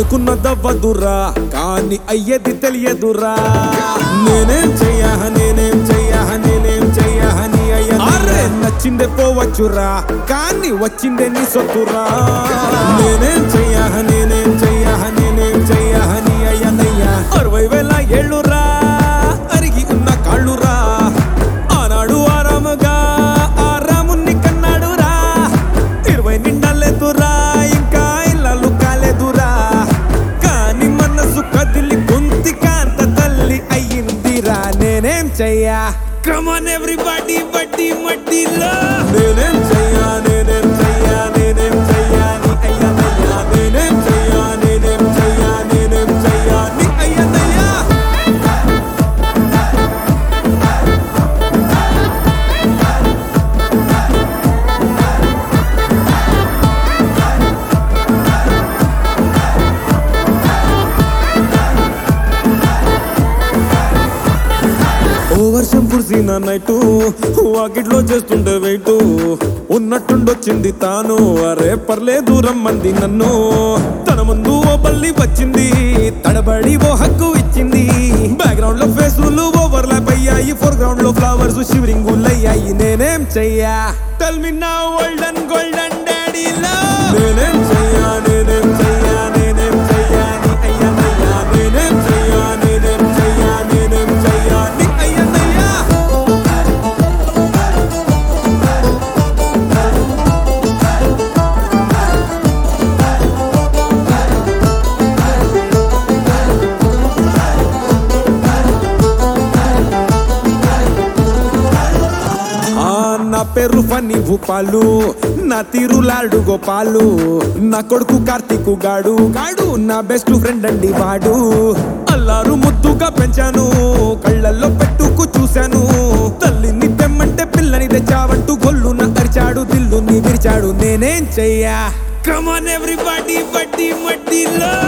అనుకున్నదవ్వదురా కానీ అయ్యేది తెలియదురా నేనేం చెయ్యా నేనేం చెయ్యా నేనేం చెయ్యా నీ అయ్య అరే నచ్చిందే పోవచ్చురా కానీ వచ్చిందే నీ సొత్తురా నేనేం చెయ్యా నేనేం చెయ్యా నేనేం చెయ్యా నీ అయ్యనయ్యా అరవై వేల ఏళ్ళురా అరిగి ఉన్న కాళ్ళురా ఆనాడు ఆరాముగా ఆరాముని కన్నాడురా ఇరవై నిండలేదురా ఇంకా ఇళ్ళలు కాలేదురా కానీ మనసు కదిలి గొంతి కాంత తల్లి అయ్యిందిరా నేనేం చెయ్యా కమాన్ ఎవ్రీబడి బడ్డి మట్టిలో నేనేం చెయ్యా నేనేం చెయ్యా నేనేం చెయ్యా నీ అయ్యనయ్యా నేనేం చెయ్యా నేనేం చెయ్యా నేనేం చెయ్యా నీ అయ్యనయ్యా ఓ వర్షం కురిసిన నైటు వాకిట్లో చేస్తుంటే వెయిటు ఉన్నట్టుండొచ్చింది తాను అరే పర్లేదు రమ్మంది నన్ను తన ముందు ఓ బల్లి వచ్చింది తడబడి ఓ హక్కు ఇచ్చింది బ్యాక్గ్రౌండ్ లో ఫేసులు ఓవర్ ల్యాప్ అయ్యాయి ఫోర్ గ్రౌండ్ లో ఫ్లవర్స్ షివరింగ్ అయ్యాయి నేనేం చెయ్యా టెల్ మీ నా గోల్డెన్ గోల్డెన్ డాడీ నేనేం చెయ్యా నేనేం చెయ్యా నేనేం చెయ్యా నీ అయ్యనయ్యా నేనేం చెయ్యా నేనేం చెయ్యా నేనేం చెయ్యా నీ అయ్యనయ్యా ఆ నా పేరు ఫనీ భూపాలు నా తీరు లాడు గోపాలు నా కొడుకు కార్తీకు గాడు గాడు నా బెస్ట్ ఫ్రెండ్ అండి వాడు అల్లారు ముద్దుగా పెంచాను కళ్ళల్లో పెట్టుకు చూశాను తల్లిని తెమ్మంటే పిల్లని తెచ్చావంటూ గొల్లున అరిచాడు దిల్లుని విరిచాడు నేనేం చెయ్యా కమాన్ ఎవ్రీబడి బడ్డి మట్టిలో